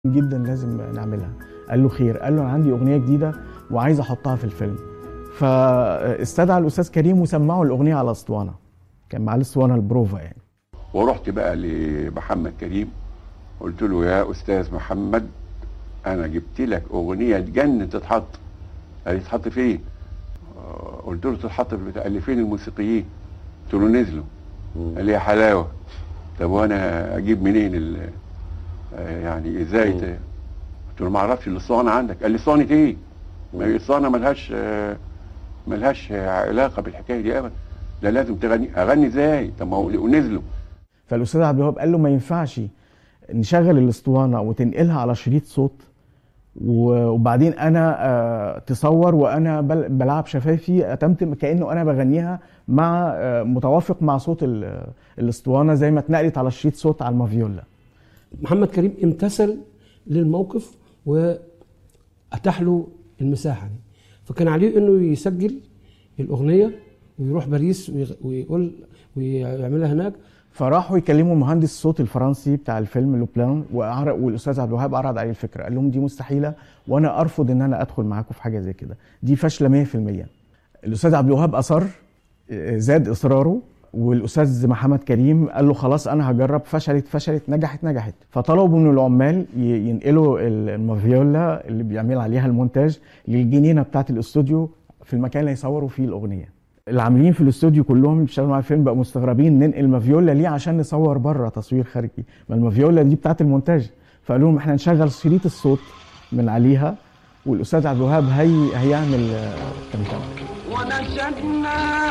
جدا لازم نعملها قال له خير قال له انا عندي اغنيه جديده وعايز احطها في الفيلم فاستدعى الاستاذ كريم وسمعوا الاغنيه على اسطوانه كان معاه الاسطوانه البروفا يعني ورحت بقى لمحمد كريم قلت له يا استاذ محمد انا جبت لك اغنيه تجنن تتحط قال لي تتحط فين؟ آه، قلت له تتحط في البتاع قال لي فين الموسيقيين؟ قلت له نزلوا قال لي يا حلاوه طب وانا اجيب منين ال آه، يعني ازاي ت- قلت له ما اعرفش الاسطوانه عندك قال لي اسطوانه ايه؟ ما هي الاسطوانه ملهاش آه، ملهاش علاقه بالحكايه دي ابدا ده لازم تغني اغني ازاي؟ طب ما هو ونزلوا فالاستاذ عبد الوهاب قال له ما ينفعش نشغل الاسطوانه وتنقلها على شريط صوت و- وبعدين انا آه، تصور وانا بل- بلعب شفايفي اتمتم كانه انا بغنيها مع آه، متوافق مع صوت ال- الاسطوانه زي ما اتنقلت على شريط صوت على المافيولا محمد كريم امتثل للموقف واتاح له المساحه دي فكان عليه انه يسجل الاغنيه ويروح باريس ويغ- ويقول ويعملها هناك فراحوا يكلموا مهندس الصوت الفرنسي بتاع الفيلم لوبلان وأعرض والاستاذ عبد الوهاب عرض عليه الفكره قال لهم دي مستحيله وانا ارفض ان انا ادخل معاكم في حاجه زي كده دي فاشله 100% الاستاذ عبد الوهاب اصر آه، زاد اصراره والاستاذ محمد كريم قال له خلاص انا هجرب فشلت فشلت نجحت نجحت فطلبوا من العمال ي- ينقلوا ال- المافيولا اللي بيعمل عليها المونتاج للجنينه بتاعه الاستوديو في المكان اللي يصوروا فيه الاغنيه العاملين في الاستوديو كلهم اللي بيشتغلوا على الفيلم بقوا مستغربين ننقل مافيولا ليه عشان نصور بره تصوير خارجي ما المافيولا دي بتاعه المونتاج فقالوا لهم احنا نشغل شريط الصوت من عليها والاستاذ عبد الوهاب هي هيعمل آه، تمثال ونشدنا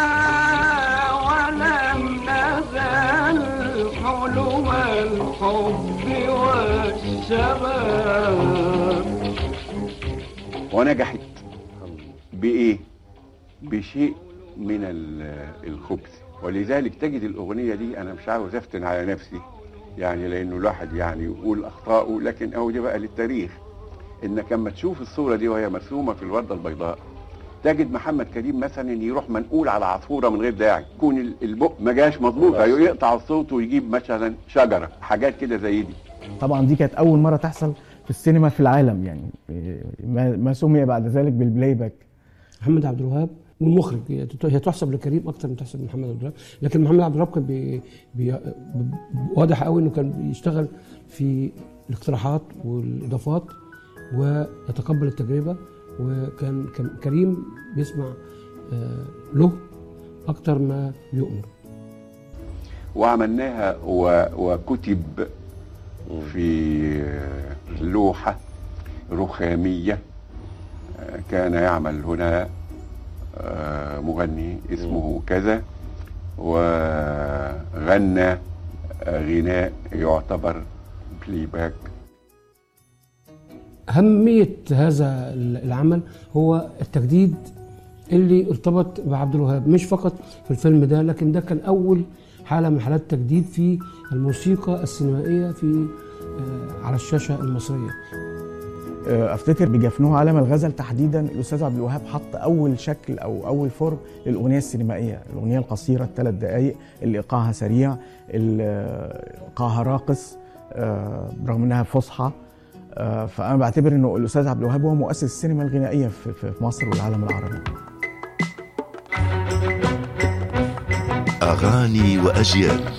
ولم نزل حلو الحب والشباب ونجحت بايه بشيء من ال- الخبث ولذلك تجد الاغنيه دي انا مش عاوز افتن على نفسي يعني لانه الواحد يعني يقول اخطائه لكن اهو دي بقى للتاريخ انك لما تشوف الصوره دي وهي مرسومه في الورده البيضاء تجد محمد كريم مثلا يروح منقول على عصفوره من غير داعي يكون ال- البق ما جاش مظبوط يقطع الصوت ويجيب مثلا شجره حاجات كده زي دي طبعا دي كانت اول مره تحصل في السينما في العالم يعني ما ما سمي بعد ذلك بالبلاي باك محمد عبد الوهاب والمخرج هي هي تحسب لكريم اكتر من تحسب لمحمد عبد الوهاب لكن محمد عبد الوهاب كان بي بي ب- واضح قوي انه كان بيشتغل في الاقتراحات والاضافات ويتقبل التجربه وكان كان كريم بيسمع آه، له اكتر ما بيؤمر وعملناها و... وكتب في لوحة رخامية كان يعمل هنا آه، مغني اسمه كذا وغنى غناء يعتبر بلاي باك أهمية هذا العمل هو التجديد اللي ارتبط بعبد الوهاب مش فقط في الفيلم ده لكن ده كان أول حالة من حالات التجديد في الموسيقى السينمائية في آه، على الشاشة المصرية آه، افتكر بجفنوه عالم الغزل تحديدا الاستاذ عبد الوهاب حط اول شكل او اول فورم للاغنيه السينمائيه الاغنيه القصيره الثلاث دقائق اللي ايقاعها سريع اللي آه، ايقاعها راقص آه، برغم انها فصحى آه، فانا بعتبر انه الاستاذ عبد الوهاب هو مؤسس السينما الغنائيه في في مصر والعالم العربي أغاني وأجيال